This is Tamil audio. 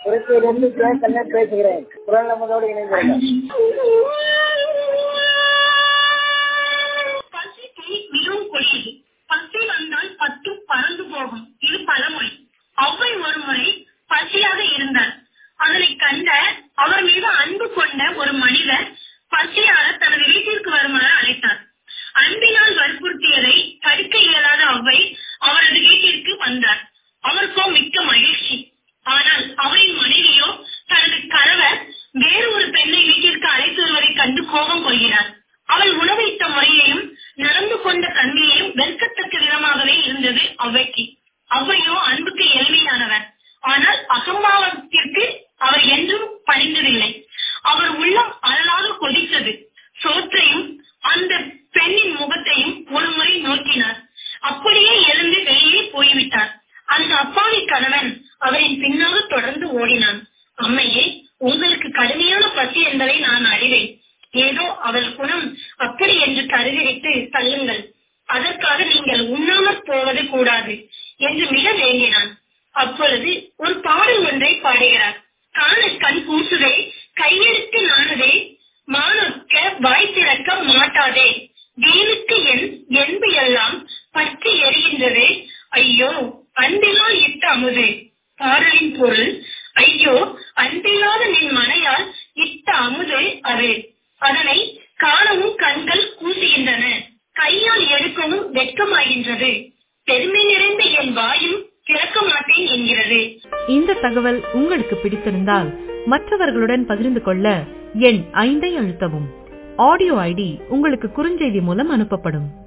திருச்சியிலிருந்து கண்ணன் பேசுகிறேன் குரல் நம்மளோடு இணைந்திருக்கிறேன் பசிக்கு மிகவும் கொடியது பசி வந்தால் பத்து பறந்து போகும் இது பழமொழி அவ்வை ஒரு முறை பசியாக இருந்தார் அதனை கண்ட அவர் மீது அன்பு கொண்ட ஒரு மனிதர் பசியார தனது வீட்டிற்கு வருமாறு அழைத்தார் அன்பினால் வற்புறுத்தியதை தடுக்க இயலாத அவ்வை அவரது வீட்டிற்கு வந்தார் அவருக்கோ மிக்க மகிழ்ச்சி ஆனால் அவரின் மனைவியோ தனது கணவர் வேறு ஒரு பெண்ணை வீட்டிற்கு அழைத்து வருவதை கண்டு கோபம் கொள்கிறார் அவள் உணவைத்த முறையையும் நடந்து கொண்ட தன்மையையும் வெறுக்கத்தக்க விதமாகவே இருந்தது அவ்வைக்கு அவ்வையோ அன்புக்கு எளிமையானவர் ஆனால் அகம்பாவத்திற்கு அவர் என்றும் பணிந்ததில்லை அவர் உள்ளம் அழலாக கொதித்தது சோற்றையும் அந்த பெண்ணின் முகத்தையும் ஒரு முறை நோக்கினார் அப்படியே எழுந்து வெளியே போய்விட்டார் அந்த அப்பாவி கணவன் அவரின் பின்னாக தொடர்ந்து ஓடினான் அம்மையே உங்களுக்கு கடுமையான பசி என்பதை நான் அறிவேன் ஏதோ அவள் குணம் அப்படி என்று கருதிவிட்டு தள்ளுங்கள் அதற்காக நீங்கள் உண்ணாமற் போவது கூடாது என்று மிக வேண்டினான் அப்பொழுது ஒரு பாடல் ஒன்றை பாடுகிறார் காண கண் கூசுதே கையெழுத்து நாணுதே மானொக்க வாய் திறக்க மாட்டாதே தேனுக்கு என் என்பு எல்லாம் பற்றி எரிகின்றது ஐயோ அன்பினால் இட்ட அமுது பாடலின் பொருள் ஐயோ அன்பில்லாத நின் மனையால் இட்ட அமுது அது அதனை காணவும் கண்கள் கூசுகின்றன கையால் எடுக்கவும் வெட்கமாகின்றது பெருமை நிறைந்த என் வாயும் திறக்க மாட்டேன் என்கிறது இந்த தகவல் உங்களுக்கு பிடித்திருந்தால் மற்றவர்களுடன் பகிர்ந்து கொள்ள எண் ஐந்தை அழுத்தவும் ஆடியோ ஐடி உங்களுக்கு குறுஞ்செய்தி மூலம் அனுப்பப்படும்